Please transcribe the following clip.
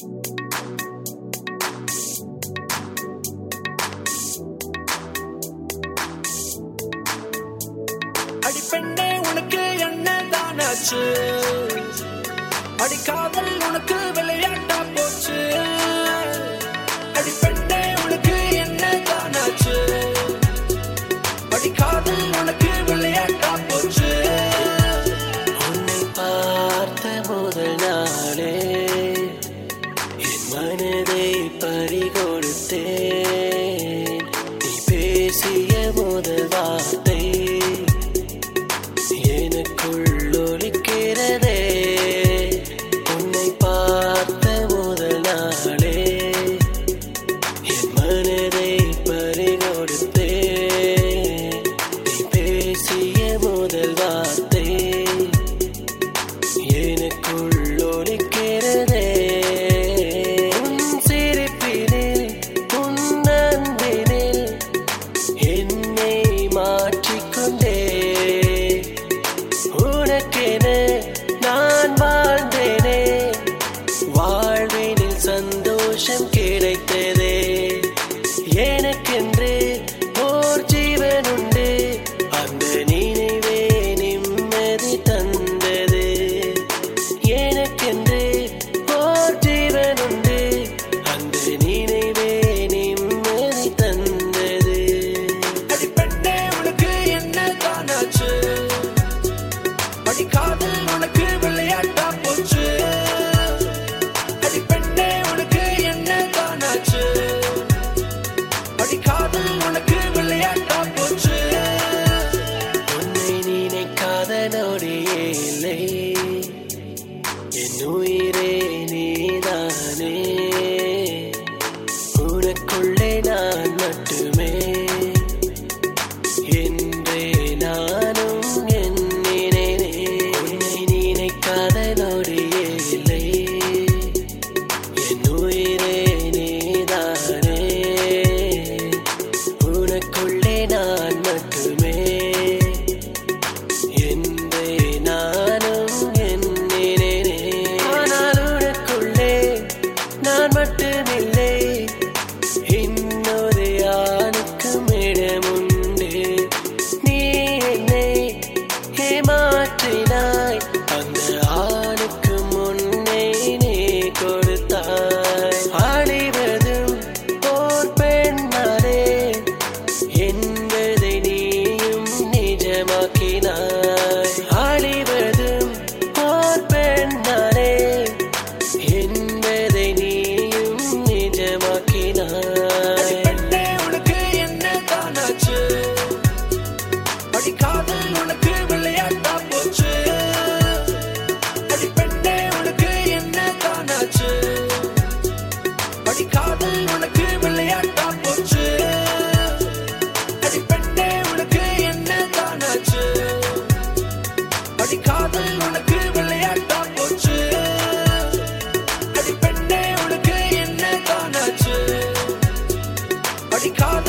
அடி பெண்ணே உனக்கு என்ன தானாச்சு அடி காதல் உனக்கு விளையாட்டா போச்சு அடி பெண்ணே உனக்கு என்ன தானாச்சு அடி காதல் உனக்கு விளையாட்டா போச்சு உன்னை பார்த்த முதல் நாளே என் மனதை பறிகொடுத்தேன் நீ பேசிய முதல் வார்த்தை எனக்குள் ஒலிக்கிறதே உன்னை பார்த்த முதல் நாளே என் மனதை பறிகொடுத்தேன் நீ பேசிய முதல் வார்த்தை எனக்குள் ஒலிக்கிறதே உன் சிரிப்பினில் உன் அன்பினில் என்னை மாற்றிக்கொண்டே உனக்கென நான் வாழ்ந்தேனே வாழ்வினில் சந்தோஷம் கிடைத்ததே எனக்கென்று ஓர் ஜீவன் உண்டு அந்த நினைவே நிம்மதி தந்தது எனக்கென்று ஓர் ஜீவன் உண்டு அந்த நினைவே நிம்மதி தந்தது அடி பெண்ணே உனக்கு என்ன தானாச்சு அடி காதல் உனக்கு விளையாட்டா போச்சு அடி பெண்ணே உனக்கு என்ன தானாச்சு அடி காதல் உனக்கு விளையாட்டா போச்சு உன்னை நினைக்காத நொடியே இல்லை என் உயிரே நீதானே உனக்குள்ளே நான் மட்டுமே என்றே நானும் எண்ணினேனே உன்னை நினைக்காத நொடியே இல்லை என் உயிரே நீதானே உனக்குள்ளே நான் மட்டுமே என்றே நானும் எண்ணினேனே ஆனால் உனக்குள்ளே நான் மட்டுமில்லை இன்னொரு ஆணுக்கும் இடமுண்டு நீ என்னை ஏமாற்றினாய் அந்த ஆணுக்கு முன்னே நீ கொடுத்தாய் அழிவதும் ஓர் பெண்ணாரே என்பதை நீயும் நிஜமாக்கினாய் அழிவதும் ஓர் பெண்ணாரே என்பதை நீயும் நிஜமாக்கினாய் அடி பெண்ணே உனக்கு என்ன தானாச்சு அடி காதல் உனக்கு விளையாட்டா போச்சு அடி பெண்ணே உனக்கு என்ன தானாச்சு அடி காதல் உனக்கு விளையாட்டா போச்சு அடி பெண்ணே உனக்கு என்ன தானாச்சு அடி காதல் உனக்கு விளையாட்டா போச்சு அடி பெண்ணே உனக்கு என்ன தானாச்சு அடி காதல்